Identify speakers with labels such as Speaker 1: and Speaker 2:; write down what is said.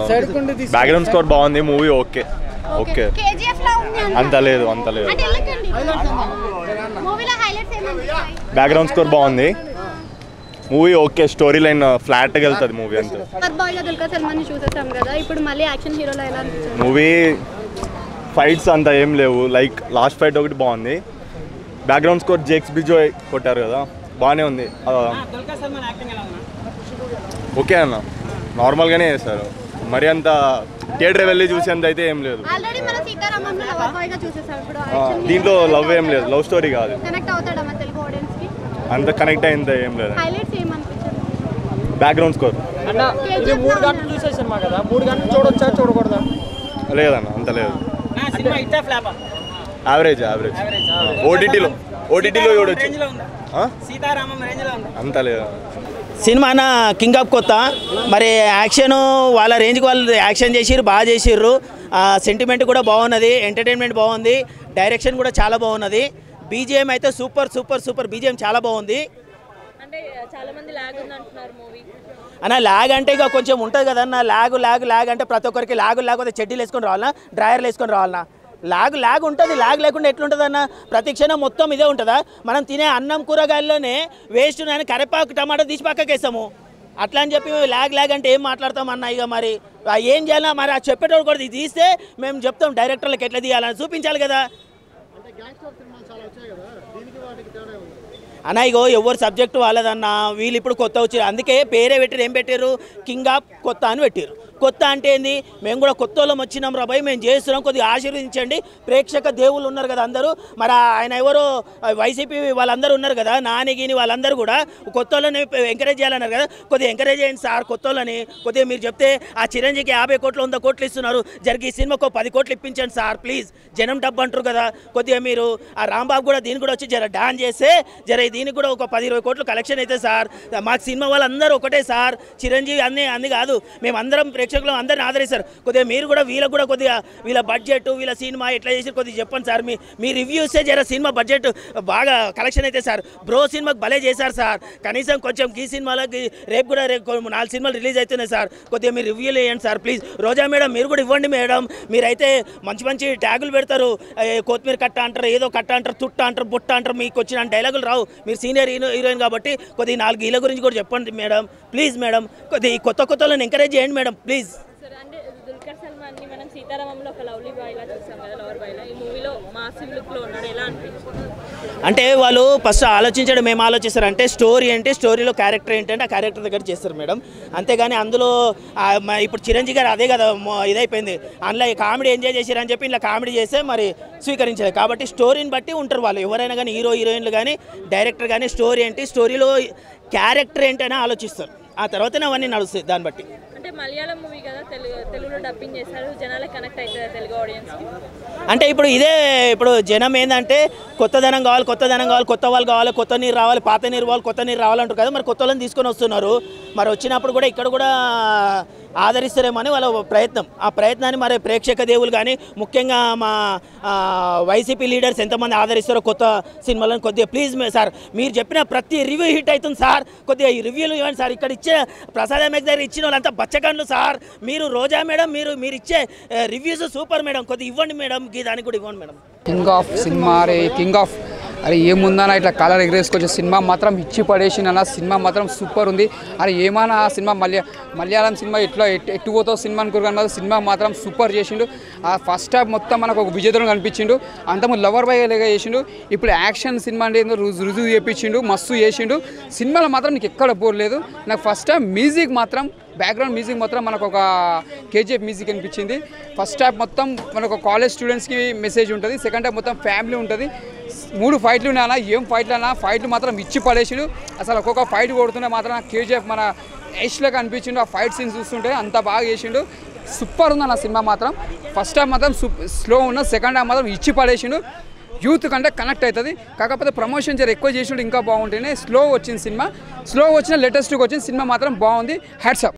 Speaker 1: Background score బాగుంది movie okay okay
Speaker 2: KGF లా ఉంది అంతా.
Speaker 1: అంత లేదు అంత లేదు
Speaker 2: అంటే ఎందుకండి మూవీలో హైలైట్స్ ఏమనిపిస్తాయి
Speaker 1: బ్యాక్గ్రౌండ్ స్కోర్ బాగుంది మూవీ ఓకే స్టోరీ లైన్ ఫ్లాట్గా వెళ్తుంది మూవీ అంతే
Speaker 2: సూపర్ బాయ్ గా దుల్కర్ సల్మాన్ ని చూసేసాం కదా ఇప్పుడు మళ్ళీ యాక్షన్ హీరోలో ఎలా అనిపించింది
Speaker 1: మూవీ ఫైట్స్ అంత ఏం లేవు లైక్ లాస్ట్ ఫైట్ ఒకటి బాగుంది బ్యాక్గ్రౌండ్ స్కోర్ జేక్స్ బిజోయ్ కొట్టారు కదా బాగానే ఉంది ఆ, ఓకే అన్న నార్మల్గానే చేశారు మరి అంత థియేటర్ వెళ్ళి చూసేంత అయితే ఏం లేదు
Speaker 2: ఆల్రెడీ మన సీతారామంలో లవర్ బాయ్ గా చూసేసాం ఇప్పుడు
Speaker 1: ఆ, దీంట్లో లవ్ ఏం లేదు లవ్ స్టోరీ కాదు
Speaker 2: కనెక్ట్ అవుతాడా మన తెలుగు ఆడియన్స్ కి
Speaker 1: అంత కనెక్ట్ అయింత ఏం లేదు
Speaker 2: హైలైట్స్ ఏమనిపించింది
Speaker 1: బ్యాక్గ్రౌండ్ స్కోర్
Speaker 3: అన్న ఇది మూడు గంటలు చూసే సినిమా కదా మూడు గంటలు చూడొచ్చా చూడకూడదా
Speaker 1: లేదన్న అంత లేదు
Speaker 3: నా సినిమా ఇట్టా ఫ్లాపా
Speaker 1: యావరేజ్ యావరేజ్ ఓటీటీలో ఓటీటీలో చూడొచ్చు
Speaker 3: రేంజ్ లో ఉందా
Speaker 1: ఆ?
Speaker 3: సీతారామం రేంజ్ లో ఉందా
Speaker 1: అంత లేదు
Speaker 4: సినిమా అన్న కింగ్ ఆఫ్ కొత్త మరి యాక్షన్ వాళ్ళ రేంజ్కి వాళ్ళు యాక్షన్ చేసిర్రు బాగా చేసిర్రు సెంటిమెంట్ కూడా బాగున్నది ఎంటర్టైన్మెంట్ బాగుంది డైరెక్షన్ కూడా చాలా బాగున్నది బీజిఎం అయితే సూపర్ సూపర్ సూపర్ బీజిఎం చాలా బాగుంది
Speaker 5: అంటే చాలా మంది లాగ్ ఉంది అంటున్నారు మూవీ
Speaker 4: అన్న లాగ్ అంటే ఇక కొంచెం ఉంటుంది కదన్న లాగ్ లాగ్ లాగ్ అంటే ప్రతి ఒక్కరికి లాగు లేకపోతే చెడ్డీలు వేసుకొని రావాలన్నా డ్రాయర్లు వేసుకొని రావాలన్నా లాగ్ లాగ్ ఉంటుంది లాగ్ లేకుండా ఎట్లుంటుంది అన్న ప్రతి క్షణం మొత్తం ఇదే ఉంటుందా మనం తినే అన్నం కూరగాయల్లోనే వేస్ట్ అని కరివేపాకు టమాటా తీసి పక్కకి వేస్తాము అట్లా అని చెప్పి లాగ్ లాగ్ అంటే ఏం మాట్లాడతాం అన్న ఇక మరి ఆ ఏం చేయాలన్నా మరి ఆ చెప్పేటోడు కూడా ఇది తీస్తే మేము చెప్తాం డైరెక్టర్లకు ఎట్లా తీయాలని చూపించాలి కదా అన్న ఇగో ఎవరు సబ్జెక్టు వాళ్ళదన్న వీళ్ళు ఇప్పుడు కొత్త వచ్చారు అందుకే పేరే పెట్టారు ఏం పెట్టారు కింగ్ ఆఫ్ కొత్త అని పెట్టారు కొత్త అంటే ఏంది మేము కూడా కొత్త వాళ్ళం వచ్చినాం రా భయ్ మేము చేస్తున్నాం కొద్దిగా ఆశీర్వదించండి ప్రేక్షక దేవుళ్ళు ఉన్నారు కదా అందరూ మరి ఆయన ఎవరో వైసీపీ వాళ్ళందరూ ఉన్నారు కదా నానిగిని వాళ్ళందరూ కూడా కొత్త వాళ్ళని ఎంకరేజ్ చేయాలన్నారు కదా కొద్దిగా ఎంకరేజ్ చేయండి సార్ కొత్త వాళ్ళని కొద్దిగా మీరు చెప్తే ఆ చిరంజీవికి యాభై కోట్లు వంద కోట్లు ఇస్తున్నారు జరిగి ఈ సినిమాకు ఒక పది కోట్లు ఇప్పించండి సార్ ప్లీజ్ జనం డబ్బు అంటారు కదా కొద్దిగా మీరు ఆ రాంబాబు కూడా దీనికి కూడా వచ్చి జర డాన్స్ చేస్తే జర దీనికి కూడా ఒక పది ఇరవై కోట్లు కలెక్షన్ అయితే సార్ మాకు సినిమా వాళ్ళందరూ ఒకటే సార్ చిరంజీవి అన్ని అన్ని కాదు మేము అందరం ప్రేక్షకులు అందరిని ఆదరిస్తారు కొద్దిగా మీరు కూడా వీళ్ళకి కూడా కొద్దిగా వీళ్ళ బడ్జెట్ వీళ్ళ సినిమా ఎట్లా చేసి కొద్దిగా చెప్పండి సార్ మీ మీ రివ్యూసే జర సినిమా బడ్జెట్ బాగా కలెక్షన్ అయితే సార్ బ్రో సినిమాకి భలే చేశారు సార్ కనీసం కొంచెం ఈ సినిమాలకి రేపు కూడా రేపు కొ- నాలుగు సినిమాలు రిలీజ్ అవుతున్నాయి సార్ కొద్దిగా మీరు రివ్యూలు వేయండి సార్ ప్లీజ్ రోజా మేడం మీరు కూడా ఇవ్వండి మేడం మీరైతే మంచి మంచి ట్యాగులు పెడతారు ఏ, కొత్తిమీర కట్ట అంటారు ఏదో కట్ట అంటారు తుట్ట అంటారు బుట్ట అంటారు మీకు వచ్చిన డైలాగులు రావు మీరు సీనియర్ హీరో హీరోయిన్ కాబట్టి కొద్దిగా నాలుగు వీళ్ళ గురించి కూడా చెప్పండి మేడం ప్లీజ్ మేడం కొద్దిగా ఈ కొత్త కొత్త వాళ్ళని ఎంకరేజ్ చేయండి మేడం ప్లీజ్
Speaker 5: సరే అంటే దుల్కర్ సల్మాన్ ని మనం సీతారామంలో ఒక లవ్లీ బాయ్ లా చూసాం కదా లవర్ బాయ్ లా ఈ మూవీలో మాసివ్ లుక్ లో ఉన్నాడు ఎలా అనిపించింది
Speaker 4: అంటే వాళ్ళు ఫస్ట్ ఆలోచించడం ఏం ఆలోచిస్తారు అంటే స్టోరీ అంటే స్టోరీలో క్యారెక్టర్ ఏంటంటే ఆ క్యారెక్టర్ దగ్గర చేస్తారు మేడం అంతేగాని అందులో ఆ, మ- ఇప్పుడు చిరంజీవి గారు అదే కదా మొ- ఇదైపోయింది అందులో కామెడీ ఎంజాయ్ చేశారని చెప్పి ఇలా కామెడీ చేస్తే మరి స్వీకరించలేదు కాబట్టి స్టోరీని బట్టి ఉంటారు వాళ్ళు ఎవరైనా కానీ హీరో హీరోయిన్లు కానీ డైరెక్టర్ కానీ స్టోరీ ఏంటి స్టోరీలో క్యారెక్టర్ ఏంటని ఆలోచిస్తారు ఆ తర్వాతనే అవన్నీ నడుస్తాయి దాన్ని బట్టి
Speaker 5: అంటే మలయాళం మూవీ కదా తెలుగు తెలుగులో డబ్బింగ్ చేశారు జనాలకు కనెక్ట్ అవుతుంది తెలుగు ఆడియన్స్ కి
Speaker 4: అంటే ఇప్పుడు ఇదే ఇప్పుడు జనం ఏంటంటే కొత్తదనం కావాలి కొత్తదనం కావాలి కొత్త వాళ్ళు కావాలి కొత్త నీరు రావాలి పాత నీరు కావాలి కొత్త నీరు రావాలంటారు కదా మరి కొత్త వాళ్ళని తీసుకొని వస్తున్నారు మరి వచ్చినప్పుడు కూడా ఇక్కడ కూడా ఆదరిస్తారేమని వాళ్ళ ప్రయత్నం ఆ ప్రయత్నాన్ని మరి ప్రేక్షక దేవులు కానీ ముఖ్యంగా మా ఆ, వైసీపీ లీడర్స్ ఎంతమంది ఆదరిస్తారో కొత్త సినిమాలను కొద్దిగా ప్లీజ్ సార్ మీరు చెప్పిన ప్రతి రివ్యూ హిట్ అవుతుంది సార్ కొద్దిగా ఈ రివ్యూలు ఇవ్వండి సార్ ఇక్కడ ఇచ్చే ప్రసాద్ ఎంఎస్ దగ్గర ఇచ్చిన వాళ్ళంతా బచ్చకండ్లు సార్ మీరు రోజా మేడం మీరు మీరు ఇచ్చే రివ్యూస్ సూపర్ మేడం కొద్దిగా ఇవ్వండి మేడం ఈ దానికి కూడా ఇవ్వండి మేడం
Speaker 6: కింగ్ ఆఫ్ సినిమా అరే కింగ్ ఆఫ్ అరే ఏముందన్న ఇట్లా కలర్ ఎగరేసుకొచ్చే సినిమా మాత్రం ఇచ్చి పడేసిన సినిమా మాత్రం సూపర్ ఉంది అరే ఏమైనా ఆ సినిమా మలయా మలయాళం సినిమా ఎట్లా ఎట్- ఎట్టు పోతో సినిమా అనుకోరు కానీ సినిమా మాత్రం సూపర్ చేసిండు ఆ ఫస్ట్ హాఫ్ మొత్తం మనకు ఒక విజేతను కనిపించిండు అంతకుముందు లవర్ బాయ్ లేగా చేసిండు ఇప్పుడు యాక్షన్ సినిమా అంటే ఏందో రుజు రుజువు చేపించిండు మస్తు చేసిండు సినిమాలో మాత్రం నీకు ఎక్కడ పోలేదు నాకు ఫస్ట్ టైం మ్యూజిక్ మాత్రం బ్యాక్గ్రౌండ్ మ్యూజిక్ మొత్తం మనకు ఒక కేజీఎఫ్ మ్యూజిక్ అనిపించింది ఫస్ట్ హాఫ్ మొత్తం మనకు కాలేజ్ స్టూడెంట్స్కి మెసేజ్ ఉంటుంది సెకండ్ హాఫ్ మొత్తం ఫ్యామిలీ ఉంటుంది మూడు ఫైట్లు ఉన్నాయన్నా ఏం ఫైట్లు అన్నా ఫైట్లు మాత్రం ఇచ్చి పడేసిండు అసలు ఒక్కొక్క ఫైట్ కొడుతుంటే మాత్రం కేజీఎఫ్ మన ఏష్లాగా అనిపించిండు ఆ ఫైట్ సీన్స్ చూస్తుంటే అంత బాగా చేసిండు సూపర్ ఉంది అన్న సినిమా మాత్రం ఫస్ట్ హాఫ్ మాత్రం స్లో ఉన్న సెకండ్ హాఫ్ మాత్రం ఇచ్చి పడేసిండు యూత్ కంటే కనెక్ట్ అవుతుంది కాకపోతే ప్రమోషన్ జర ఎక్కువ చేసిండు ఇంకా బాగుంటేనే స్లో వచ్చింది సినిమా స్లో వచ్చిన లేటెస్ట్గా వచ్చిన సినిమా మాత్రం బాగుంది హ్యాట్సప్